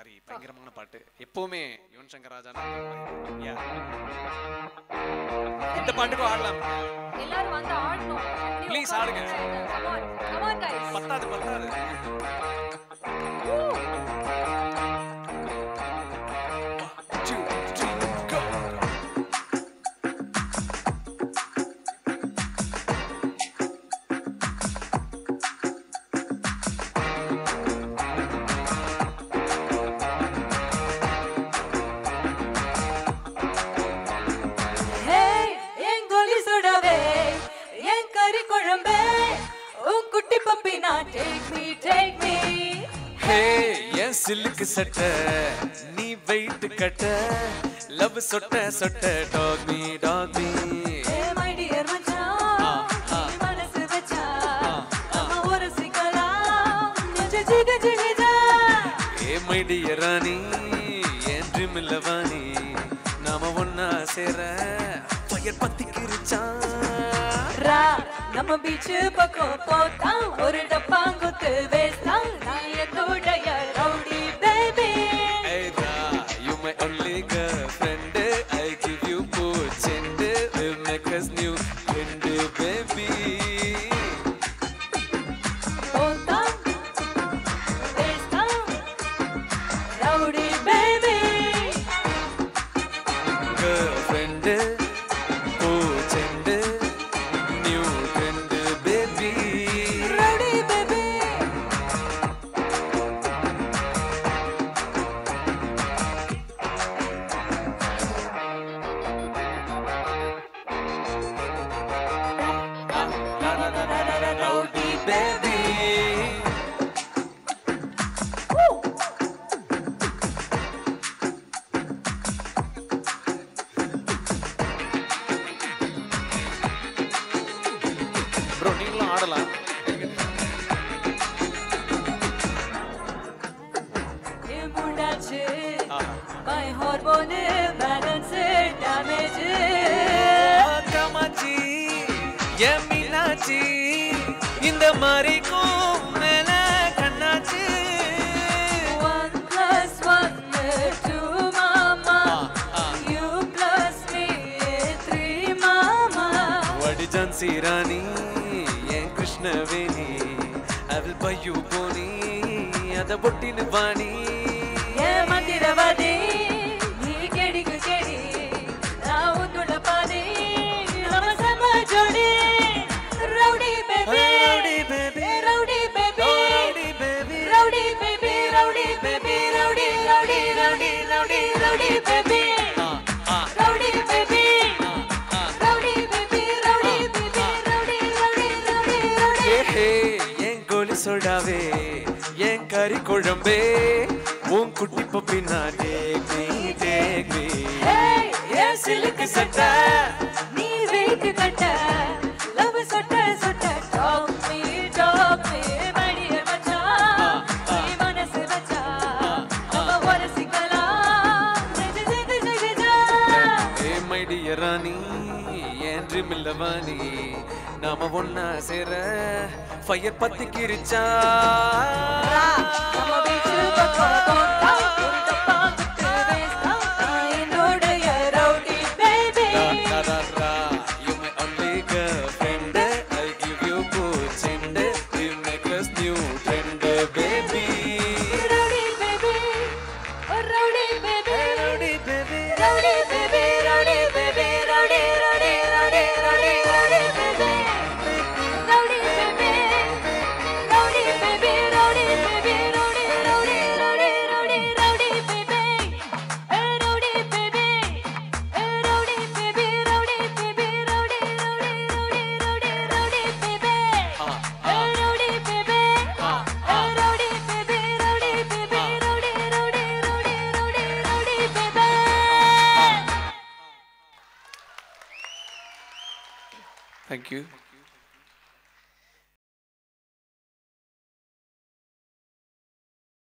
மாதிரி பயங்கரமான பாட்டு எப்பவுமே யுவன் சங்கர் ராஜா யா இந்த பாட்டுக்கும் ஆடலாம் எல்லாரும் வந்து ஆடணும் அப்படியே Please உட்காருங்க. ஆடுங்க. Come on, come on guys. பத்தாது பத்தாது One, two, three, go. Hey, என் கோலி சுடவே, என் கறி குழம்பே, உன் குட்டி பப்பி நான் take me, take me. ஹே என் சில்லுக்கு சட்டை நீ வெயிட் கட்ட லவ் சொட்ட சொட்ட talk me talk me Hey, my dear மச்சான், நீ மனசு வச்சா, நம்ம உரசிக்கலாம். நெஞ்சு ஜிகு ஜிகுஜா. ஏ மை டியர் ராணி என் ட்ரீம் வாணி நாம ஒன்னா சேர ஃபயர் பத்திக்கிருச்சான் ரா, நம்ம பீச்சு பக்கம் போத்தா ஒரு டப்பாங்குத்து வேஸ்டா நான் என்னுடைய rowdy baby Hey Ra, you my only girlfriend. I give you food and we'll make us new friend, baby. போத்தா வேஸ்டா rowdy baby Girlfriend, food and new friend, baby. Rowdy baby Rowdy baby. Bro நீங்களும் ஆடலாம் முண்டாச்சு ஆஹா. My hormone balance damage Kamakshi என் மீனாட்சி இந்த மாதிரிக்கும் மேல கண்ணாச்சி One plus one is two, mama. Ah, ah. You plus me is three, mama. வடி ஜான்சி ராணி என் கிருஷ்ணவேணி அவள் பையு போனி அத பொட்டின்னு பாணி ஏன் மந்திரவாதி? நீ கெடிக்கு கெடி. நான் உன்னோட பாதி. நம்ம செம்ம ஜோடி. Rowdy baby. Rowdy baby. Rowdy baby. Oh, rowdy baby. Rowdy baby, rowdy baby, rowdy, rowdy, rowdy, rowdy, rowdy baby. ஆ, ஆ, Rowdy baby. ஆ, ஆ. Rowdy baby, rowdy baby, rowdy, rowdy, rowdy, rowdy. ஏஹே, என் கோலி சொடாவே என் கறி குழம்பே உன் குட்டி பப்பி நான் take me take me Hey, என் சிலுக்கு சட்டை, நீ wait கட்ட, love சொட்ட சொட்ட, talk me, talk me, my dear மச்சான். நீ மனசு வச்சா, நம்ம உரசிக்கலாம். ஜிகு ஜிகு ஜிகுஜா. ஏ மை டியர் ராணி என் ட்ரீம் வாணி நாம ஒன்னா சேர ஃபயர் பத்திக்கிருச்சா நம்ம beach பக்கம் போட்டா, ஒரு டப்பா குத்து வேஸ்டா. நான் என்னுடைய rowdy baby. Da, da, da, you my only girlfriend. I'll give you good and we make us new friend, baby. Rowdy baby, oh rowdy baby. Rowdy baby. Rowdy baby, rowdy baby, rowdy, rowdy, rowdy, rowdy, rowdy baby. Rowdy baby, rowdy baby, rowdy baby, rowdy, rowdy, rowdy, rowdy, rowdy baby. Eh, rowdy baby, eh, rowdy baby, rowdy baby, rowdy, rowdy, rowdy, rowdy, rowdy baby. Ah, Eh, rowdy baby, Ah, eh, rowdy baby, rowdy baby, rowdy, rowdy, rowdy, rowdy, rowdy baby. Thank you.